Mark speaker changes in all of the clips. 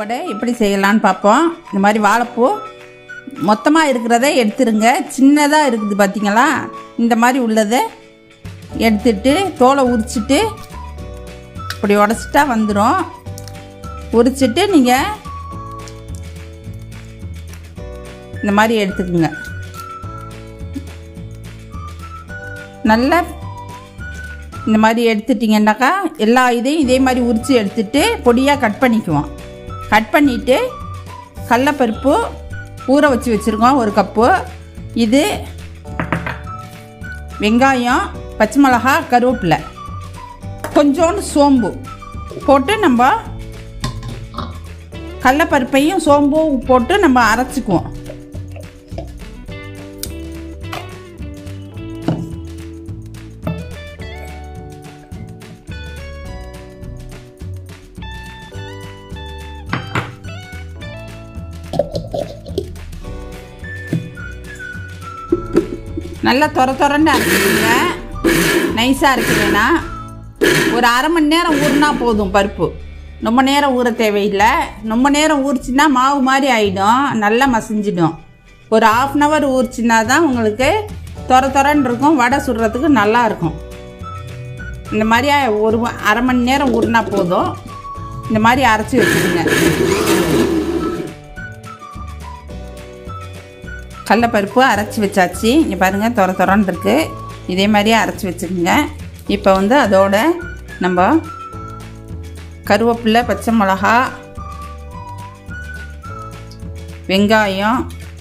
Speaker 1: வடை எப்படி செய்யலான்னு பார்ப்போம் இந்த மாதிரி வாழைப்பூ மொத்தமாக இருக்கிறத எடுத்துருங்க சின்னதாக இருக்குது பார்த்தீங்களா இந்த மாதிரி உள்ளதை எடுத்துட்டு தோலை உரிச்சிட்டு இப்படி உடச்சிட்டா வந்துடும் உரிச்சிட்டு நீங்கள் இந்த மாதிரி எடுத்துக்குங்க நல்லா இந்த மாதிரி எடுத்துட்டிங்கன்னாக்கா எல்லா இதையும் இதே மாதிரி உரித்து எடுத்துட்டு பொடியாக கட் பண்ணிக்குவோம் கட் பண்ணிவிட்டு கடலப்பருப்பு ஊற வச்சு வச்சுருக்கோம் ஒரு கப்பு இது வெங்காயம் பச்சை மிளகா கருவேப்பிலை கொஞ்சோண்டு சோம்பு போட்டு நம்ம கடலப்பருப்பையும் சோம்பும் போட்டு நம்ம அரைச்சிக்குவோம் நல்லா தொர தொரன்னு அரைச்சிக்கோங்க நைஸாக இருக்குதுன்னா ஒரு அரை மணி நேரம் ஊறினா போதும் பருப்பு ரொம்ப நேரம் ஊற தேவையில்லை ரொம்ப நேரம் ஊறிச்சுன்னா மாவு மாதிரி ஆகிடும் நல்லா மசிஞ்சிடும் ஒரு ஆஃப் அன் ஹவர் ஊறிச்சுன்னா தான் உங்களுக்கு தொர தொரன்னு இருக்கும் வடை சுடுறதுக்கு நல்லா இருக்கும் இந்த மாதிரி ஒரு அரை மணி நேரம் ஊறினா போதும் இந்த மாதிரி அரைச்சி வச்சுக்கோங்க கடலப்பருப்பு அரைச்சி வச்சாச்சு இங்கே பாருங்கள் தொர தொரன்னு இருக்குது இதே மாதிரியே அரைச்சி வச்சுக்கோங்க இப்போ வந்து அதோட நம்ம கருவேப்பிலை பச்சை மிளகா வெங்காயம்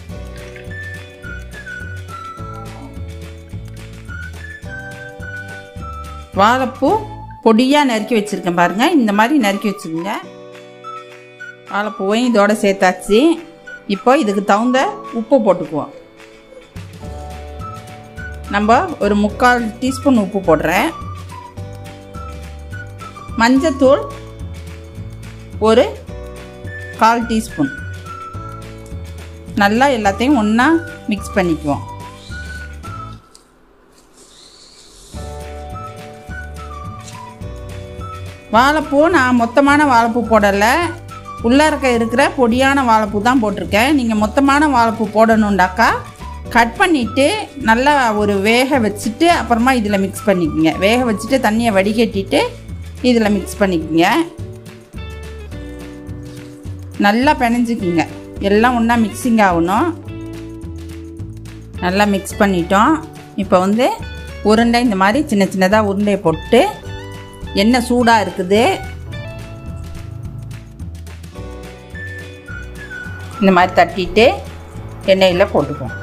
Speaker 1: வாழைப்பூ பொடியாக நறுக்கி வச்சுருக்கேன் பாருங்கள் இந்த மாதிரி நறுக்கி வச்சுக்கோங்க வாழைப்பூவையும் இதோட சேர்த்தாச்சு இப்போ இதுக்கு தகுந்த உப்பு போட்டுக்குவோம் நம்ம ஒரு முக்கால் டீஸ்பூன் உப்பு போடுறேன் மஞ்சத்தூள் ஒரு கால் டீஸ்பூன் நல்லா எல்லாத்தையும் ஒன்றா மிக்ஸ் பண்ணிக்குவோம் வாழைப்பூ நான் மொத்தமான வாழைப்பூ போடலை உள்ளாரக்க இருக்கிற பொடியான வாழைப்பூ தான் போட்டிருக்கேன் நீங்கள் மொத்தமான வாழைப்பூ போடணுண்டாக்கா கட் பண்ணிவிட்டு நல்லா ஒரு வேக வச்சுட்டு அப்புறமா இதில் மிக்ஸ் பண்ணிக்கோங்க வேக வச்சுட்டு தண்ணியை வடிகட்டிட்டு இதில் மிக்ஸ் பண்ணிக்கோங்க நல்லா பிணைஞ்சிக்குங்க எல்லாம் ஒன்றா மிக்சிங் ஆகணும் நல்லா மிக்ஸ் பண்ணிட்டோம் இப்போ வந்து உருண்டை இந்த மாதிரி சின்ன சின்னதாக உருண்டையை போட்டு எண்ணெய் சூடாக இருக்குது இந்த மாதிரி தட்டிட்டு எண்ணெயில் போட்டுக்குவோம்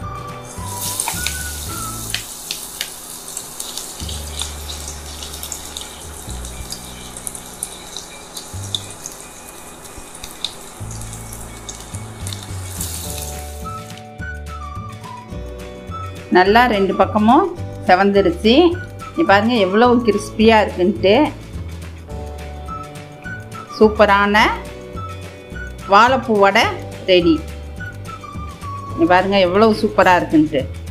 Speaker 1: நல்லா ரெண்டு பக்கமும் செவந்துருச்சு நீ பாருங்கள் எவ்வளோ கிறிஸ்பியாக இருக்குன்ட்டு சூப்பரான வாழைப்பூ வடை ரெடி நீ பாருங்கள் எவ்வளோ சூப்பராக இருக்குன்ட்டு